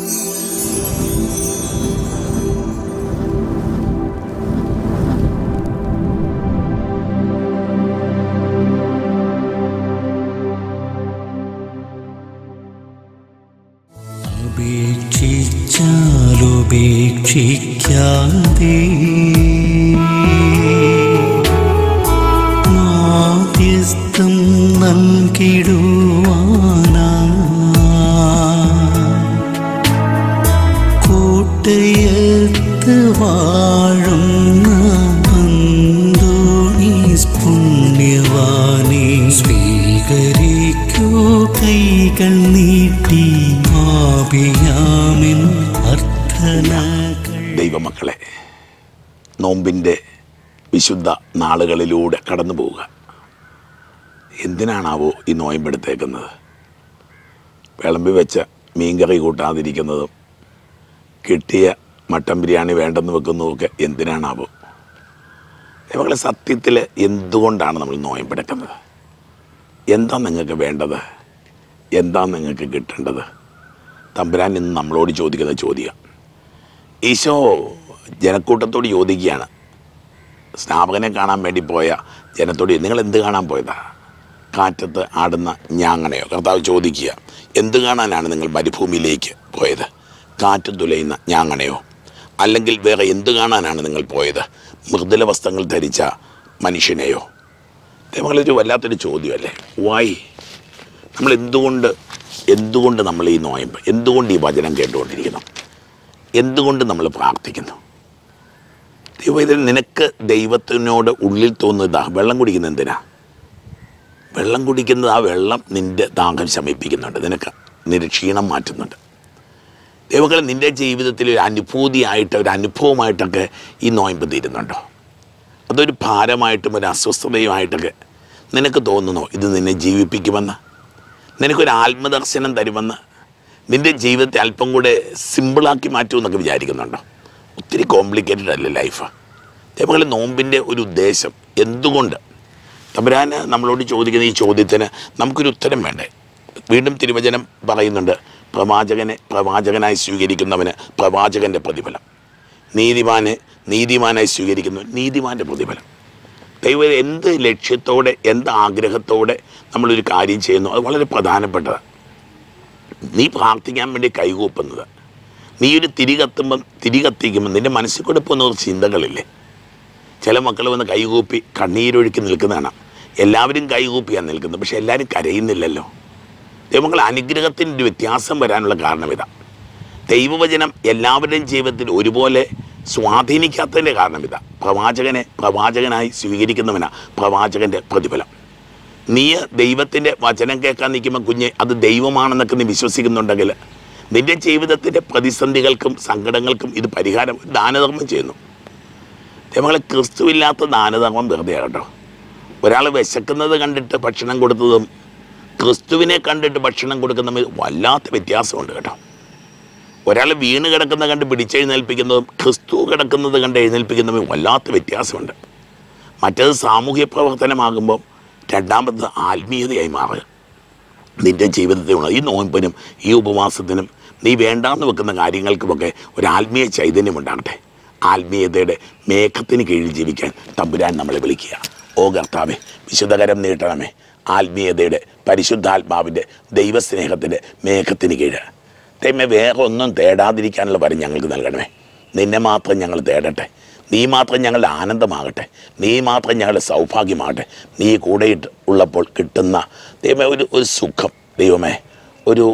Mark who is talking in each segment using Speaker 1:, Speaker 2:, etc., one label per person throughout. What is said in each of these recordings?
Speaker 1: ഉപേക്ഷിച്ചാലുപേക്ഷിക്കാതെ മാധ്യസ്ഥം നൽകിടുവാനാ കോട്ടയത്ത് വാഴുന്ന അന്തോണീസ് പുണ്യവാനെ സ്വീകരിക്കൂ കൈകൾ നീട്ടി ആപിയാമിൻ അർത്ഥനകൾ
Speaker 2: ദൈവമക്കളെ നോമ്പിൻ്റെ വിശുദ്ധ നാളുകളിലൂടെ കടന്നു പോവുക എന്തിനാണാവോ ഈ നോയമ്പെടുത്തേക്കുന്നത് വിളമ്പി വെച്ച മീൻകറി കൂട്ടാതിരിക്കുന്നതും കിട്ടിയ മട്ടൻ ബിരിയാണി വേണ്ടെന്ന് വെക്കുന്നതുമൊക്കെ എന്തിനാണാവോ ദൈവങ്ങളെ സത്യത്തിൽ എന്തുകൊണ്ടാണ് നമ്മൾ നോയമ്പെടുക്കുന്നത് എന്താ നിങ്ങൾക്ക് വേണ്ടത് എന്താ നിങ്ങൾക്ക് കിട്ടേണ്ടത് തമ്പുരാൻ ഇന്ന് നമ്മളോട് ചോദിക്കുന്ന ചോദ്യം ഈശോ ജനക്കൂട്ടത്തോട് ചോദിക്കുകയാണ് സ്നാപകനെ കാണാൻ വേണ്ടി പോയ ജനത്തോട് നിങ്ങൾ എന്ത് കാണാൻ പോയതാ കാറ്റത്ത് ആടുന്ന ഞാങ്ങണയോ കർത്താവ് ചോദിക്കുക എന്ത് കാണാനാണ് നിങ്ങൾ മരുഭൂമിയിലേക്ക് പോയത് കാറ്റ് തുലയുന്ന ഞാങ്ങണയോ അല്ലെങ്കിൽ വേറെ എന്ത് കാണാനാണ് നിങ്ങൾ പോയത് മൃദുല വസ്ത്രങ്ങൾ ധരിച്ച മനുഷ്യനെയോ നമ്മളൊരു വല്ലാത്തൊരു ചോദ്യമല്ലേ വായി നമ്മൾ എന്തുകൊണ്ട് എന്തുകൊണ്ട് നമ്മൾ ഈ നോയമ്പ് എന്തുകൊണ്ട് ഈ വചനം കേട്ടുകൊണ്ടിരിക്കുന്നു എന്തുകൊണ്ട് നമ്മൾ പ്രാർത്ഥിക്കുന്നു ദൈവം ഇതിൽ നിനക്ക് ദൈവത്തിനോട് ഉള്ളിൽ തോന്നുന്നതാ വെള്ളം കുടിക്കുന്ന എന്തിനാ വെള്ളം കുടിക്കുന്നത് ആ വെള്ളം നിൻ്റെ ദാഹം ശമിപ്പിക്കുന്നുണ്ട് നിനക്ക് നിന്റെ ക്ഷീണം മാറ്റുന്നുണ്ട് ദൈവങ്ങൾ നിൻ്റെ ജീവിതത്തിൽ ഒരു അനുഭൂതിയായിട്ട് ഒരു അനുഭവമായിട്ടൊക്കെ ഈ നോയമ്പ് തീരുന്നുണ്ടോ അതൊരു ഭാരമായിട്ടും ഒരു അസ്വസ്ഥതയുമായിട്ടൊക്കെ നിനക്ക് തോന്നുന്നോ ഇത് നിന്നെ ജീവിപ്പിക്കുമെന്ന് നിനക്കൊരു ആത്മദർശനം തരുമെന്ന് നിൻ്റെ ജീവിതത്തെ അല്പം കൂടെ സിമ്പിളാക്കി മാറ്റുമെന്നൊക്കെ വിചാരിക്കുന്നുണ്ടോ ഒത്തിരി കോംപ്ലിക്കേറ്റഡ് അല്ലേ ലൈഫ് അതേപോലെ നോമ്പിൻ്റെ ഒരു ഉദ്ദേശം എന്തുകൊണ്ട് തമ്പുരാന് നമ്മളോട് ചോദിക്കുന്ന ഈ ചോദ്യത്തിന് നമുക്കൊരു ഉത്തരം വേണ്ടേ വീണ്ടും തിരുവചനം പറയുന്നുണ്ട് പ്രവാചകനെ പ്രവാചകനായി സ്വീകരിക്കുന്നവന് പ്രവാചകൻ്റെ പ്രതിഫലം നീതിമാനെ നീതിമാനായി സ്വീകരിക്കുന്നു നീതിമാൻ്റെ പ്രതിഫലം ദൈവം എന്ത് ലക്ഷ്യത്തോടെ എന്ത് ആഗ്രഹത്തോടെ നമ്മളൊരു കാര്യം ചെയ്യുന്നു അത് വളരെ പ്രധാനപ്പെട്ടതാണ് നീ പ്രാർത്ഥിക്കാൻ വേണ്ടി കൈകൂപ്പുന്നത് നീ ഒരു തിരി കത്തുമ്പം തിരി കത്തിക്കുമ്പോൾ നിൻ്റെ മനസ്സിൽ കൂടെ പോകുന്ന ഒരു ചിന്തകളില്ലേ ചില മക്കൾ വന്ന് കൈകൂപ്പി കണ്ണീരൊഴുക്കി നിൽക്കുന്നതാണ് എല്ലാവരും കൈകൂപ്പിയാണ് നിൽക്കുന്നത് പക്ഷെ എല്ലാവരും കരയുന്നില്ലല്ലോ ദൈവങ്ങൾ അനുഗ്രഹത്തിൻ്റെ ഒരു വ്യത്യാസം വരാനുള്ള കാരണം ഇതാ ദൈവവചനം എല്ലാവരുടെയും ജീവിതത്തിൽ ഒരുപോലെ സ്വാധീനിക്കാത്തതിൻ്റെ കാരണം ഇതാ പ്രവാചകനെ പ്രവാചകനായി സ്വീകരിക്കുന്നവനാ പ്രവാചകൻ്റെ പ്രതിഫലം നീ ദൈവത്തിൻ്റെ വചനം കേൾക്കാൻ നിൽക്കുമ്പോൾ കുഞ്ഞ് അത് ദൈവമാണെന്നൊക്കെ നീ വിശ്വസിക്കുന്നുണ്ടെങ്കിൽ നിന്റെ ജീവിതത്തിൻ്റെ പ്രതിസന്ധികൾക്കും സങ്കടങ്ങൾക്കും ഇത് പരിഹാരം ദാനധർമ്മം ചെയ്യുന്നു നമ്മളെ ക്രിസ്തുവില്ലാത്ത ദാനധർമ്മം വെറുതെ കേട്ടോ ഒരാൾ വിശക്കുന്നത് കണ്ടിട്ട് ഭക്ഷണം കൊടുത്തതും ക്രിസ്തുവിനെ കണ്ടിട്ട് ഭക്ഷണം കൊടുക്കുന്നതും വല്ലാത്ത വ്യത്യാസമുണ്ട് കേട്ടോ ഒരാൾ വീണ് കിടക്കുന്നത് കണ്ട് പിടിച്ചെഴുന്നേൽപ്പിക്കുന്നതും ക്രിസ്തു കിടക്കുന്നത് കണ്ട് എഴുന്നേൽപ്പിക്കുന്നതും വല്ലാത്ത വ്യത്യാസമുണ്ട് മറ്റേത് സാമൂഹ്യ പ്രവർത്തനമാകുമ്പോൾ രണ്ടാമത് ആത്മീയതയായി മാറുക നിൻ്റെ ജീവിതത്തിലുള്ള ഈ നോയമ്പിനും ഈ ഉപവാസത്തിനും നീ വേണ്ടാന്ന് വെക്കുന്ന കാര്യങ്ങൾക്കുമൊക്കെ ഒരു ആത്മീയ ചൈതന്യം ഉണ്ടാകട്ടെ ആത്മീയതയുടെ മേഘത്തിന് കീഴിൽ ജീവിക്കാൻ തമ്പുരാൻ നമ്മളെ വിളിക്കുക ഓ കർത്താവെ വിശുദ്ധകരം നീട്ടണമേ ആത്മീയതയുടെ പരിശുദ്ധാത്മാവിൻ്റെ ദൈവസ്നേഹത്തിൻ്റെ മേഘത്തിന് കീഴ് ദൈവമേ വേറെ ഒന്നും തേടാതിരിക്കാനുള്ള വരം ഞങ്ങൾക്ക് നൽകണമേ നിന്നെ മാത്രം ഞങ്ങൾ തേടട്ടെ നീ മാത്രം ഞങ്ങളുടെ ആനന്ദമാകട്ടെ നീ മാത്രം ഞങ്ങളുടെ സൗഭാഗ്യമാകട്ടെ നീ കൂടെ ഇട്ട് ഉള്ളപ്പോൾ കിട്ടുന്ന ദൈവമേ ഒരു ഒരു സുഖം ദൈവമേ ഒരു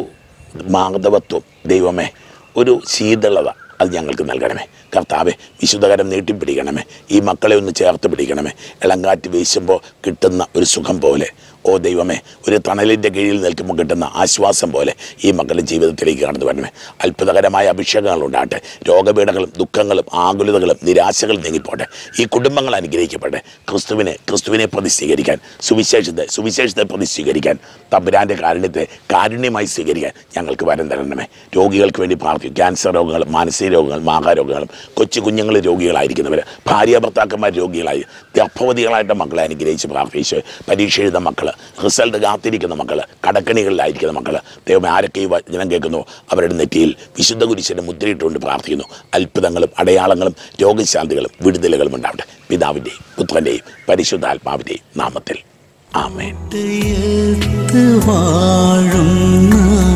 Speaker 2: മാധവത്വം ദൈവമേ ഒരു ശീതളത അത് ഞങ്ങൾക്ക് നൽകണമേ കർത്താവെ വിശുദ്ധകരം നീട്ടിപ്പിടിക്കണമേ ഈ മക്കളെ ഒന്ന് ചേർത്ത് പിടിക്കണമേ ഇളങ്കാറ്റ് വീശുമ്പോൾ കിട്ടുന്ന ഒരു സുഖം പോലെ ഓ ദൈവമേ ഒരു തണലിൻ്റെ കീഴിൽ നിൽക്കുമ്പോൾ കിട്ടുന്ന ആശ്വാസം പോലെ ഈ മക്കളുടെ ജീവിതത്തിലേക്ക് കടന്നു വരണമേ അത്ഭുതകരമായ അഭിഷേകങ്ങൾ ഉണ്ടാകട്ടെ രോഗപീഠകളും ദുഃഖങ്ങളും ആകുലതകളും നിരാശകളും നീങ്ങിപ്പോട്ടെ ഈ കുടുംബങ്ങൾ അനുഗ്രഹിക്കട്ടെ ക്രിസ്തുവിനെ ക്രിസ്തുവിനെ പ്രതി സ്വീകരിക്കാൻ സുവിശേഷത്തെ സുവിശേഷത്തെ പ്രതി സ്വീകരിക്കാൻ തമ്പുരാൻ്റെ കാരുണ്യത്തെ കാരുണ്യമായി സ്വീകരിക്കാൻ ഞങ്ങൾക്ക് വരം തരണമേ രോഗികൾക്ക് വേണ്ടി പ്രാർത്ഥിക്കും ക്യാൻസർ രോഗങ്ങൾ മാനസിക രോഗങ്ങൾ മാഹാരോഗങ്ങളും കൊച്ചു കുഞ്ഞുങ്ങൾ രോഗികളായിരിക്കുന്നവർ ഭാര്യ ഭർത്താക്കന്മാർ രോഗികളായി ഗർഭവതികളായിട്ട് മക്കളെ അനുഗ്രഹിച്ച് പ്രാർത്ഥിച്ച് പരീക്ഷ എഴുതുന്ന മക്കൾ റിസൾട്ട് കാത്തിരിക്കുന്ന മക്കൾ കടക്കണികളിലായിരിക്കുന്ന മക്കൾ ദൈവം ആരൊക്കെ ഈ വചനം കേൾക്കുന്നു അവരുടെ നെറ്റിയിൽ വിശുദ്ധ കുരിശിൻ്റെ മുദ്രയിട്ടുകൊണ്ട് പ്രാർത്ഥിക്കുന്നു അത്ഭുതങ്ങളും അടയാളങ്ങളും രോഗശാന്തികളും വിടുതലുകളും ഉണ്ടാവട്ടെ പിതാവിൻ്റെയും പുത്രൻ്റെയും പരിശുദ്ധാത്മാവിൻ്റെയും നാമത്തിൽ ആമേൻ
Speaker 1: ഹൃദയത്ത് വാഴുന്ന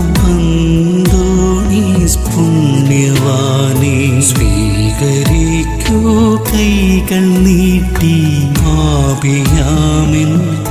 Speaker 1: അന്തോണീസ് പുണ്യവാനെ സ്വീകരിക്കൂ കൈകൾ നീട്ടി ആപിയാമിൻ